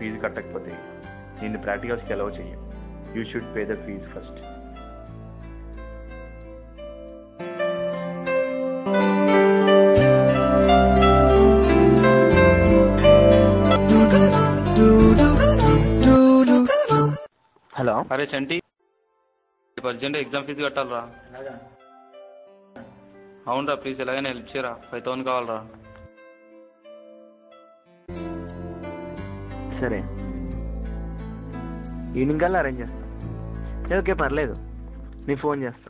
Fee కట్టకపోతే నిన్ను ప్రాక్టికల్స్కి అలౌ చెయ్యం you should pay the fees first hello అరే చంటి అర్జెంట్ ఎగ్జామ్ ఫీజు కట్టాలరా అవునరా ప్లీజ్ ఎలాగైనా హెల్ప్ చేయరా ఫైవ్ థౌసండ్ కావాలరా సరే ఈవినింగ్ కల్లా అరేంజ్ చేస్తా ఓకే పర్లేదు నీ ఫోన్ చేస్తా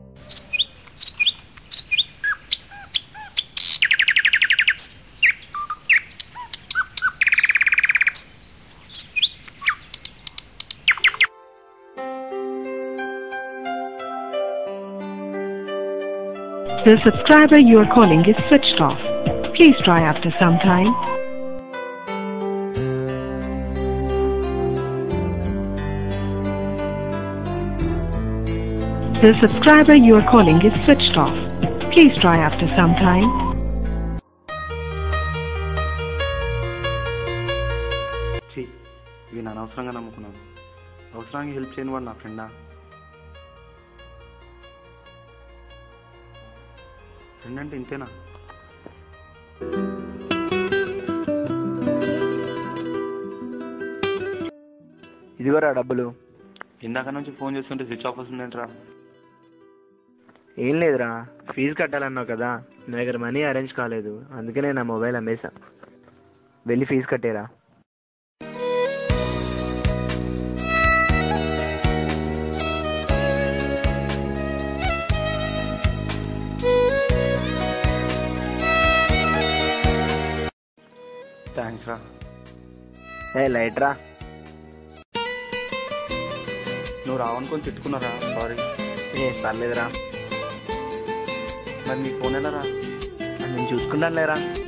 The subscriber you are calling is switched off. Please try after some time. The subscriber you are calling is switched off. Please try after some time. ఛీ వీని అనవసరంగా నమ్ముకున్నాను అవసరానికి హెల్ప్ చేయని వాడు నా ఫ్రెండా ఫ్రెండ్ అంటే ఇంతేనా ఇదిగోరా డబ్బులు ఇందాక నుంచి ఫోన్ చేస్తుంటే స్విచ్ ఆఫ్ వస్తుందేంట్రా ఏం లేదురా ఫీజు కట్టాలన్నావు కదా నా దగ్గర మనీ అరేంజ్ కాలేదు అందుకనే నా మొబైల్ అమ్మేశా వెళ్ళి ఫీజు కట్టేరా థ్యాంక్స్ రా ఏ లైట్ రా నువ్వు రావనుకొని తిట్టుకున్నారా సారీ ఏ పర్లేదురా మరి నీ ఫోన్ ఎలా రా నేను చూసుకుంటాను లేరా